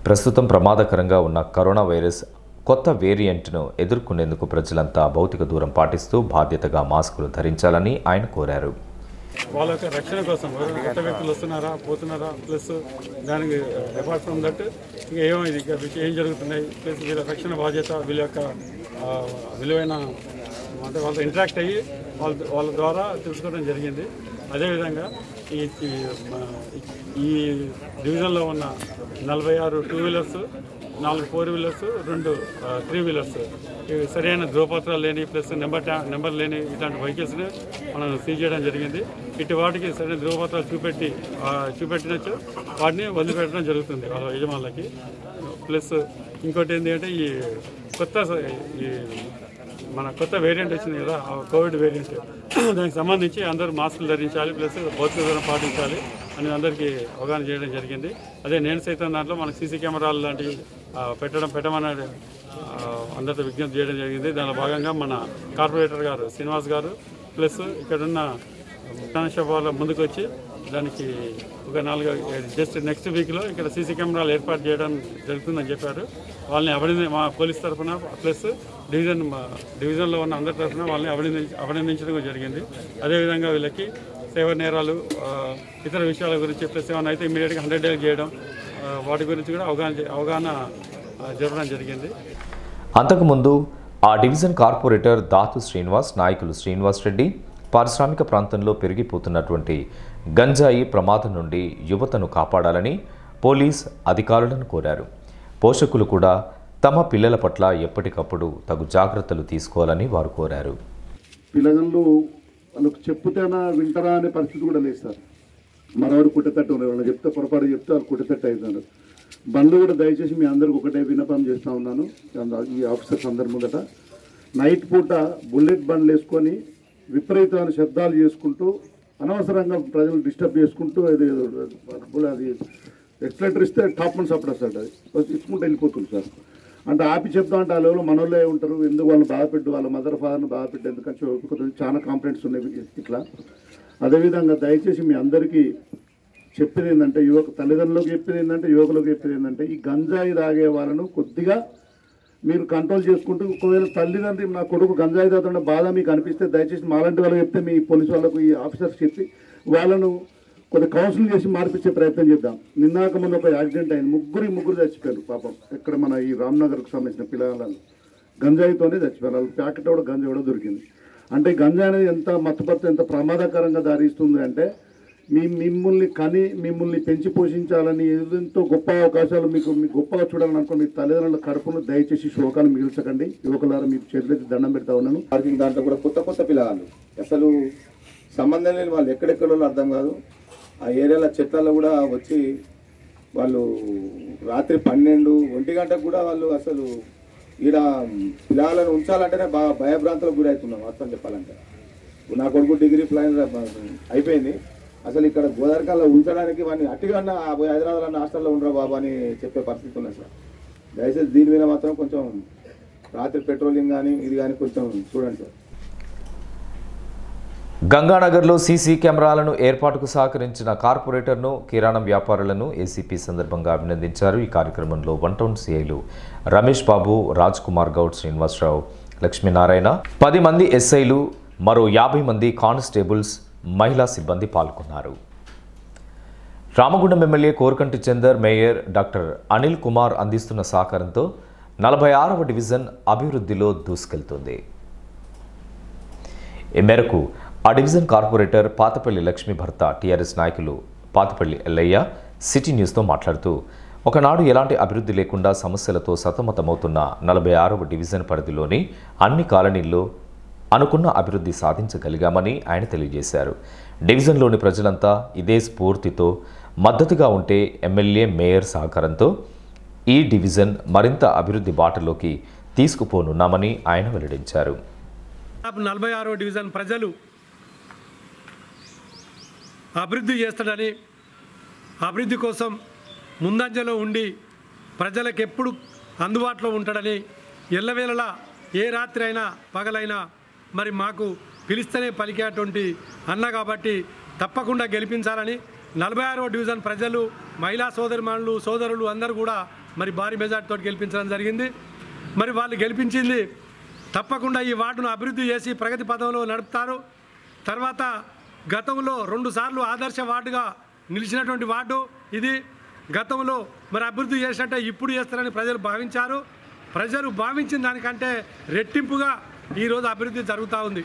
ప్రస్తుతం ప్రమాదకరంగా ఉన్న కరోనా వైరస్ కొత్త వేరియంట్ను ఎదుర్కొనేందుకు ప్రజలంతా భౌతిక దూరం పాటిస్తూ బాధ్యతగా మాస్కులు ధరించాలని ఆయన కోరారు వాళ్ళ యొక్క రక్షణ కోసం ఎవరైనా కొత్త వ్యక్తులు వస్తున్నారా పోతున్నారా ప్లస్ దానికి అపార్ట్ ఫ్రమ్ దట్ ఇంకా ఏమైంది ఇంకా వీళ్ళకి ఏం జరుగుతున్నాయి ప్లస్ వీళ్ళ రక్షణ బాధ్యత వీళ్ళ యొక్క ఆ, విలువైన అంటే వాళ్ళతో ఇంటరాక్ట్ అయ్యి వాళ్ళ వాళ్ళ ద్వారా తెలుసుకోవడం జరిగింది అదేవిధంగా ఈ ఈ, మా, ఈ డివిజన్లో ఉన్న నలభై ఆరు టూ వీలర్స్ నాలుగు ఫోర్ వీలర్స్ రెండు త్రీ వీలర్స్ ఇవి సరైన ధ్రువపత్రాలు లేని ప్లస్ నెంబర్ ట్యా నెంబర్ లేని ఇట్లాంటి వెహికల్స్ని మనం సీజ్ చేయడం జరిగింది ఇటు వాటికి సరైన ధ్రువపత్రాలు చూపెట్టి ఆ, చూపెట్టినచ్చు వాటిని వదిలిపెట్టడం జరుగుతుంది వాళ్ళ యజమానులకి ప్లస్ ఇంకోటి ఏంటి అంటే ఈ కొత్త స- ఈ మన కొత్త వేరియంట్ వచ్చింది కదా ఆ కోవిడ్ వేరియంట్ దానికి సంబంధించి అందరూ మాస్కులు ధరించాలి ప్లస్ భౌతిక దూరం పాటించాలి అని అందరికీ అవగాహన చేయడం జరిగింది అదే నేను సైతం దాంట్లో మనకు సీసీ కెమెరాలు లాంటివి ఆ, పెట్టడం పెట్టమని ఆ, అందరితో విజ్ఞప్తి చేయడం జరిగింది దానిలో భాగంగా మన కార్పొరేటర్ గారు శ్రీనివాస్ గారు ప్లస్ ఇక్కడున్న షాప్ వాళ్ళ ముందుకు వచ్చి దానికి ఒక నాలుగు జస్ట్ నెక్స్ట్ వీక్లో ఇక్కడ సీసీ కెమెరాలు ఏర్పాటు చేయడం జరుగుతుందని చెప్పారు వాళ్ళని అభినంది మా పోలీస్ తరఫున ప్లస్ డివిజన్ మా డివిజన్లో ఉన్న అందరి తరఫున వాళ్ళని అభినందించ అభినందించడం జరిగింది అదేవిధంగా వీళ్ళకి సేవ నేరాలు ఆ, ఇతర విషయాల గురించి ప్లస్ ఏమైనా అయితే ఇమీడియట్గా హండ్రెడ్ డేస్ చేయడం ఆ, వాటి గురించి కూడా అవగాహన చే- అవగాహన ఆ, జరపడం జరిగింది అంతకుముందు ఆ డివిజన్ కార్పొరేటర్ దాతు శ్రీనివాస్ నాయకులు శ్రీనివాస్ రెడ్డి పారిశ్రామిక ప్రాంతంలో పెరిగిపోతున్నటువంటి గంజాయి ప్రమాదం నుండి యువతను కాపాడాలని పోలీస్ అధికారులను కోరారు పోషకులు కూడా తమ పిల్లల పట్ల ఎప్పటికప్పుడు తగు జాగ్రత్తలు తీసుకోవాలని వారు కోరారు పిల్లగాళ్ళు వాళ్ళకు చెప్పుతేనా వింటారా అనే పరిస్థితి కూడా లేదు సార్ మనవాడు కుట్టేటట్టు ఉన్నారు వాళ్ళకి చెప్తే పొరపాటు చెప్తే వాళ్ళు కుట్టేటట్టు అవుతున్నారు బండ్లు కూడా దయచేసి మీ అందరికి ఒకటే విన్నపం చేస్తూ ఉన్నాను అంద- ఈ ఆఫీసర్స్ అందరి ముందట నైట్ పూట బుల్లెట్ బండ్లు వేసుకొని విపరీతమైన శబ్దాలు చేసుకుంటూ అనవసరంగా ప్రజలు డిస్టర్బ్ చేసుకుంటూ అది అది ఎక్సలేటర్ ఇస్తే టాప్ మన్ సపోర్ట్ వస్తాడు అది ఇచ్చుకుంటూ వెళ్ళిపోతుంది సార్ అంటే ఆపి చెప్తా అంటే ఆ లెవెల్లో మనోళ్ళే ఉంటారు ఎందుకు వాళ్ళని బాధపెట్టు వాళ్ళ మదర్ ఫాదర్ని బాధపెట్టు ఎందుకంటే కొంచెం చాలా కంప్లైంట్స్ ఉన్నాయి ఇట్లా అదేవిధంగా దయచేసి మీ అందరికీ చెప్పేది ఏంటంటే యువక తల్లిదండ్రులకు చెప్పేది ఏంటంటే యువకులకు చెప్పేది ఏంటంటే ఈ గంజాయి తాగే వాళ్ళను కొద్దిగా మీరు కంట్రోల్ చేసుకుంటూ ఒకవేళ తల్లిదండ్రి నా కొడుకు గంజాయి తాగుతున్న బాధ మీకు అనిపిస్తే దయచేసి మాలాంటి వాళ్ళకి చెప్తే మీ పోలీసు వాళ్ళకు ఈ ఆఫీసర్స్ చెప్పి వాళ్ళను కొద్ది కౌన్సిలింగ్ చేసి మార్పించే ప్రయత్నం చేద్దాం నిన్నాక మొన్న ఒక యాక్సిడెంట్ అయింది ముగ్గురు ముగ్గురు చచ్చిపోయారు పాపం ఇక్కడ మన ఈ రామ్నగర్కు సంబంధించిన పిల్లలను గంజాయితోనే చచ్చిపోయారు వాళ్ళ ప్యాకెట్ కూడా గంజాయి కూడా దొరికింది అంటే గంజాయి అనేది ఎంత మత్తుపత్తు ఎంత ప్రమాదకరంగా దారిస్తుంది అంటే మీ మిమ్మల్ని కని మిమ్మల్ని పెంచి పోషించాలని ఎంతో గొప్ప అవకాశాలు మీకు మీకు గొప్పగా చూడాలని అనుకుని మీ తల్లిదండ్రుల కడుపును దయచేసి శోకాన్ని మిగిల్చకండి యువకులారా మీకు చేతులెత్తి దండం పెడతా ఉన్నాను పార్కింగ్ దాంట్లో కూడా కొత్త కొత్త పిల్లగాళ్ళు అసలు సంబంధం లేని వాళ్ళు ఎక్కడెక్కడో అర్థం కాదు ఆ ఏరియాలో చెట్లలో కూడా వచ్చి వాళ్ళు రాత్రి పన్నెండు ఒంటి గంటకు కూడా వాళ్ళు అసలు ఈడ పిల్లలను ఉంచాలంటేనే బాగా భయభ్రాంతులకు గురి అవుతున్నాం వాస్తవం చెప్పాలంటే ఇప్పుడు నా కొడుకు డిగ్రీ ప్లాన్ అయిపోయింది అసలు ఇక్కడ గోదావరికాల్లో ఉంచడానికి వాడిని అట్టిగా పోయి హైదరాబాద్ అన్న హాస్టల్లో ఉండరా బాబు అని చెప్పే పరిస్థితి ఉన్నది సార్ దయచేసి దీని మీద మాత్రం కొంచెం రాత్రి పెట్రోలింగ్ కానీ ఇది కానీ కొంచెం చూడండి సార్ గంగానగర్లో సీసీ కెమెరాలను ఏర్పాటుకు సహకరించిన కార్పొరేటర్ను కిరాణం వ్యాపారులను ఏసీపీ సందర్భంగా అభినందించారు ఈ కార్యక్రమంలో వన్ టౌన్ సీఐలు రమేష్ బాబు రాజ్ కుమార్ గౌడ్ శ్రీనివాసరావు లక్ష్మీనారాయణ పది మంది ఎస్ఐలు మరో యాభై మంది కానిస్టేబుల్స్ మహిళా సిబ్బంది పాల్గొన్నారు Ramagundam MLA Korukanti Chander mayor doctor Anil Kumar అందిస్తున్న సహకారంతో నలభై ఆరవ డివిజన్ అభివృద్ధిలో దూసుకెళ్తుంది ఈ మేరకు ఆ డివిజన్ కార్పొరేటర్ పాతపల్లి లక్ష్మి భర్త టీఆర్ఎస్ నాయకులు పాతపల్లి ఎల్లయ్య సిటీ న్యూస్తో మాట్లాడుతూ ఒకనాడు ఎలాంటి అభివృద్ధి లేకుండా సమస్యలతో సతమతమవుతున్న నలభై ఆరవ డివిజన్ పరిధిలోని అన్ని కాలనీల్లో అనుకున్న అభివృద్ధి సాధించగలిగామని ఆయన తెలియజేశారు డివిజన్లోని ప్రజలంతా ఇదే స్ఫూర్తితో మద్దతుగా ఉంటే ఎమ్మెల్యే మేయర్ సహకారంతో ఈ డివిజన్ మరింత అభివృద్ధి బాటలోకి తీసుకుపోనున్నామని ఆయన వెల్లడించారు దాదాపు నలభై ఆరో డివిజన్ ప్రజలు అభివృద్ధి చేస్తాడని అభివృద్ధి కోసం ముందంజలో ఉండి ప్రజలకు ఎప్పుడు అందుబాటులో ఉంటాడని ఎల్లవేళలా ఏ రాత్రి అయినా పగలైనా మరి మాకు పిలిస్తేనే పలికేటువంటి అన్న కాబట్టి తప్పకుండా గెలిపించాలని నలభై ఆరో డివిజన్ ప్రజలు మహిళా సోదరిమణులు సోదరులు అందరూ కూడా మరి భారీ మెజార్టీతో గెలిపించడం జరిగింది మరి వాళ్ళు గెలిపించింది తప్పకుండా ఈ వార్డును అభివృద్ధి చేసి ప్రగతి పదంలో నడుపుతారు తర్వాత గతంలో రెండు సార్లు ఆదర్శ వార్డుగా నిలిచినటువంటి వార్డు ఇది గతంలో మరి అభివృద్ధి చేసినట్టే ఇప్పుడు చేస్తారని ప్రజలు భావించారు ప్రజలు భావించిన దానికంటే రెట్టింపుగా ఈరోజు అభివృద్ధి జరుగుతూ ఉంది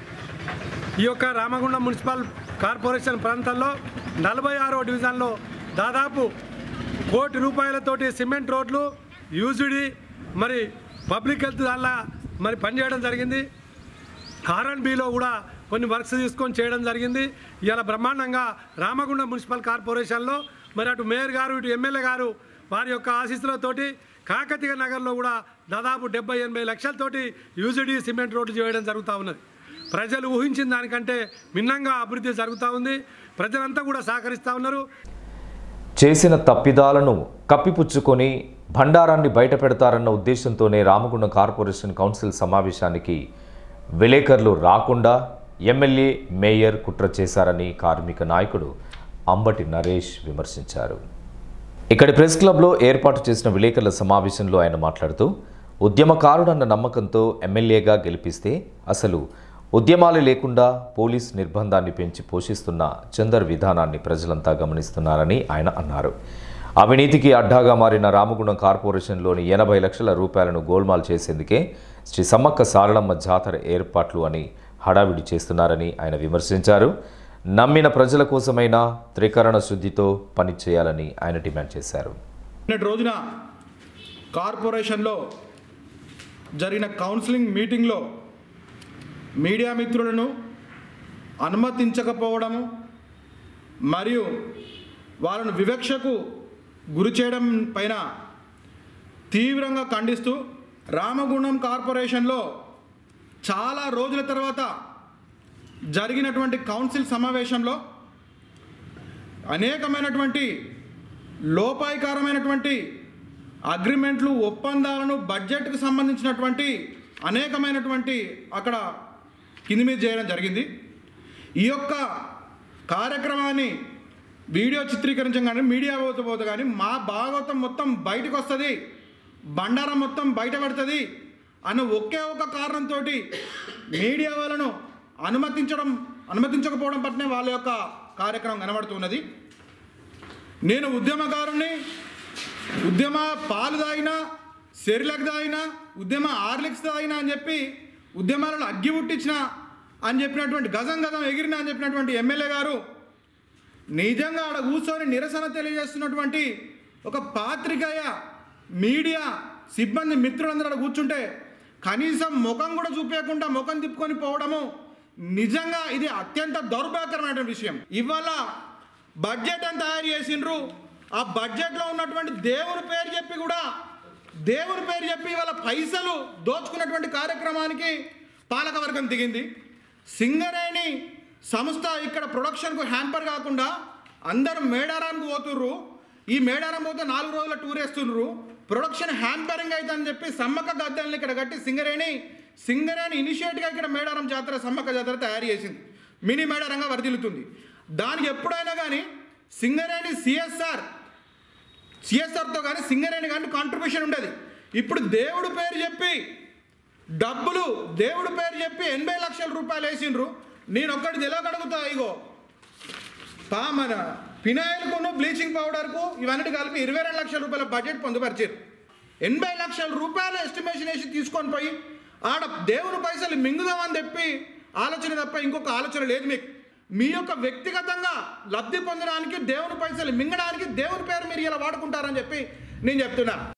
ఈ యొక్క రామగుండం మున్సిపల్ కార్పొరేషన్ ప్రాంతంలో నలభై ఆరో డివిజన్లో దాదాపు కోటి రూపాయలతోటి సిమెంట్ రోడ్లు యూజిడి మరి పబ్లిక్ హెల్త్ వల్ల మరి పనిచేయడం జరిగింది ఆర్ఎన్బిలో కూడా కొన్ని వర్క్స్ తీసుకొని చేయడం జరిగింది ఇలా బ్రహ్మాండంగా రామగుండం మున్సిపల్ కార్పొరేషన్లో మరి అటు మేయర్ గారు ఇటు ఎమ్మెల్యే గారు వారి యొక్క ఆశీస్సులతోటి కాకతీయ నగర్లో కూడా దాదాపు డెబ్బై ఎనభై లక్షలతోటి యూజిడి సిమెంట్ రోడ్లు చేయడం జరుగుతూ ఉన్నది ప్రజలు ఊహించిన దానికంటే భిన్నంగా అభివృద్ధి జరుగుతూ ఉంది ప్రజలంతా కూడా సహకరిస్తూ ఉన్నారు చేసిన తప్పిదాలను కప్పిపుచ్చుకొని భండారాన్ని బయట పెడతారన్న ఉద్దేశంతోనే రామగుండం కార్పొరేషన్ కౌన్సిల్ సమావేశానికి విలేకరులు రాకుండా ఎమ్మెల్యే మేయర్ కుట్ర చేశారని కార్మిక నాయకుడు అంబటి నరేష్ విమర్శించారు ఇక్కడి ప్రెస్ క్లబ్లో ఏర్పాటు చేసిన విలేకరుల సమావేశంలో ఆయన మాట్లాడుతూ ఉద్యమకారుడన్న నమ్మకంతో ఎమ్మెల్యేగా గెలిపిస్తే అసలు ఉద్యమాలు లేకుండా పోలీస్ నిర్బంధాన్ని పెంచి పోషిస్తున్న చందర్ విధానాన్ని ప్రజలంతా గమనిస్తున్నారని ఆయన అన్నారు అవినీతికి అడ్డాగా మారిన రామగుండం కార్పొరేషన్లోని ఎనభై లక్షల రూపాయలను గోల్మాల్ చేసేందుకే శ్రీ సమ్మక్క సారళమ్మ జాతర ఏర్పాట్లు అని హడావిడి చేస్తున్నారని ఆయన విమర్శించారు నమ్మిన ప్రజల కోసమైనా త్రికరణ శుద్ధితో పనిచేయాలని ఆయన డిమాండ్ చేశారు నిన్నటి రోజున కార్పొరేషన్లో జరిగిన కౌన్సిలింగ్ మీటింగ్లో మీడియా మిత్రులను అనుమతించకపోవడము మరియు వాళ్ళను వివక్షకు గురి చేయడం పైన తీవ్రంగా ఖండిస్తూ రామగుండం కార్పొరేషన్లో చాలా రోజుల తర్వాత జరిగినటువంటి కౌన్సిల్ సమావేశంలో అనేకమైనటువంటి లోపాయికారమైనటువంటి అగ్రిమెంట్లు ఒప్పందాలను బడ్జెట్కు సంబంధించినటువంటి అనేకమైనటువంటి అక్కడ కింది మీద చేయడం జరిగింది ఈ యొక్క కార్యక్రమాన్ని వీడియో చిత్రీకరించడం కానీ మీడియా పోతే పోతే కానీ మా భాగవతం మొత్తం బయటకు వస్తుంది బండారం మొత్తం బయట పడుతుంది అన్న ఒకే ఒక కారణంతో మీడియా వాళ్ళను అనుమతించడం అనుమతించకపోవడం పట్లనే వాళ్ళ యొక్క కార్యక్రమం కనబడుతున్నది నేను ఉద్యమకారుణ్ణి ఉద్యమ పాలు తాగినా సెరిలకు తాగినా ఉద్యమ ఆర్లిక్స్ తాగినా అని చెప్పి ఉద్యమాలను అగ్గి పుట్టించిన అని చెప్పినటువంటి గజం గజం ఎగిరిన అని చెప్పినటువంటి ఎమ్మెల్యే గారు నిజంగా ఆడ కూర్చొని నిరసన తెలియజేస్తున్నటువంటి ఒక పాత్రికేయ మీడియా సిబ్బంది మిత్రులందరూ ఆడ కూర్చుంటే కనీసం ముఖం కూడా చూపించకుండా ముఖం తిప్పుకొని పోవడము నిజంగా ఇది అత్యంత దౌర్భాగ్యకరమైన విషయం ఇవాళ బడ్జెట్ అని తయారు చేసిండ్రు ఆ బడ్జెట్లో ఉన్నటువంటి దేవుని పేరు చెప్పి కూడా దేవుని పేరు చెప్పి ఇవాళ పైసలు దోచుకున్నటువంటి కార్యక్రమానికి పాలకవర్గం దిగింది సింగరేణి సంస్థ ఇక్కడ ప్రొడక్షన్కు హ్యాంపర్ కాకుండా అందరూ మేడారానికి పోతుర్రు ఈ మేడారం పోతే నాలుగు రోజుల టూర్ వేస్తుండ్రు ప్రొడక్షన్ హ్యాంపరింగ్ అయితే అని చెప్పి సమ్మక్క గద్దెల్ని ఇక్కడ కట్టి సింగరేణి సింగరేణి ఇనిషియేట్గా ఇక్కడ మేడారం జాతర సమ్మక్క జాతర తయారు చేసింది మినీ మేడారంగా వర్దిల్లుతుంది దానికి ఎప్పుడైనా కానీ సింగరేణి సిఎస్ఆర్ సిఎస్ఆర్తో కానీ సింగరేణి కానీ కాంట్రిబ్యూషన్ ఉండేది ఇప్పుడు దేవుడు పేరు చెప్పి డబ్బులు దేవుడు పేరు చెప్పి ఎనభై లక్షల రూపాయలు వేసిండ్రు నేను ఒక్కటి తెలియకడుగుతా ఇగో పా మన ఫినాయిల్కును బ్లీచింగ్ పౌడర్కు ఇవన్నీ కలిపి ఇరవై రెండు లక్షల రూపాయల బడ్జెట్ పొందుపరిచారు ఎనభై లక్షల రూపాయల ఎస్టిమేషన్ వేసి తీసుకొని పోయి ఆడ దేవుని పైసలు మింగుదామని చెప్పి ఆలోచన తప్ప ఇంకొక ఆలోచన లేదు మీకు మీ యొక్క వ్యక్తిగతంగా లబ్ధి పొందడానికి దేవుని పైసలు మింగడానికి దేవుని పేరు మీరు ఇలా వాడుకుంటారని చెప్పి నేను చెప్తున్నా